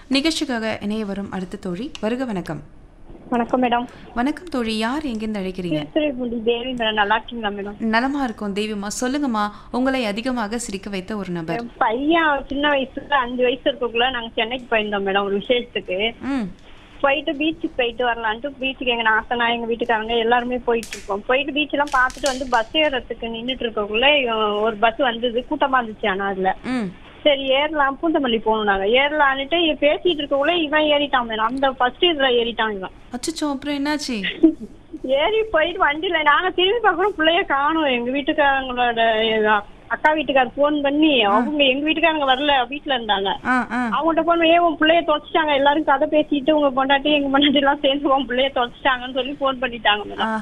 நிகழ்ச்சிக்காக இணைய வரும் அடுத்த தோழி வருக வணக்கம் வணக்கம் மேடம் வணக்கம் தோழி யார் எங்கிருந்து அழைக்கிறீங்க திருத்துறைப்பூண்டி தேவி மேடம் நல்லா இருக்கீங்களா மேடம் நலமா இருக்கும் தெய்வமா சொல்லுங்கம்மா உங்களை அதிகமாக சிரிக்க வைத்த ஒரு நபர் என் பையன் சின்ன வயசுல அஞ்சு வயசு இருக்கக்குள்ள நாங்க சென்னைக்கு போயிருந்தோம் மேடம் ஒரு விசேஷத்துக்கு ம் போயிட்டு பீச்சுக்கு போயிட்டு வரலான்ட்டு பீச்சுக்கு எங்க நாத்தனா எங்க வீட்டுக்காரங்க எல்லாருமே போயிட்டு இருக்கோம் போயிட்டு பீச் எல்லாம் பார்த்துட்டு வந்து பஸ் ஏறத்துக்கு நின்னுட்டு இருக்கக்குள்ள இவன் ஒரு பஸ் வந்தது கூட்டமா இருந்துச்சு ஆனா அதுல ம் சரி ஏறலாம் பூந்தமல்லி போகணும் நாங்க ஏறலான்னுட்டு பேசிட்டு இருக்கக்குள்ள இவன் ஏறிட்டான் மேடம் அந்த ஃபர்ஸ்ட் இதுல ஏறிட்டான் இவன் அச்சச்சோ அப்புறம் என்னாச்சு ஏறி போயிட்டு வண்டியில நாங்க திரும்பி பார்க்கறோம் பிள்ளைய காணும் எங்க வீட்டுக்காரங்களோட எ- அக்கா வீட்டுக்கார போன் பண்ணி அவங்க எங்க வீட்டுக்காரங்க வரல வீட்டுல இருந்தாங்க ஆ ஆ அவங்கள்ட்ட போன் பண்ணி "ஏய், உன் பிள்ளைய தொலைச்சிட்டாங்க எல்லாரும் கதை பேசிட்டு உங்க பொண்டாட்டி எங்க பொண்டாட்டி எல்லாம் சேர்ந்து உன் பிள்ளைய தொலைச்சிட்டாங்கன்னு சொல்லி போன் பண்ணிட்டாங்க மேடம் ஆ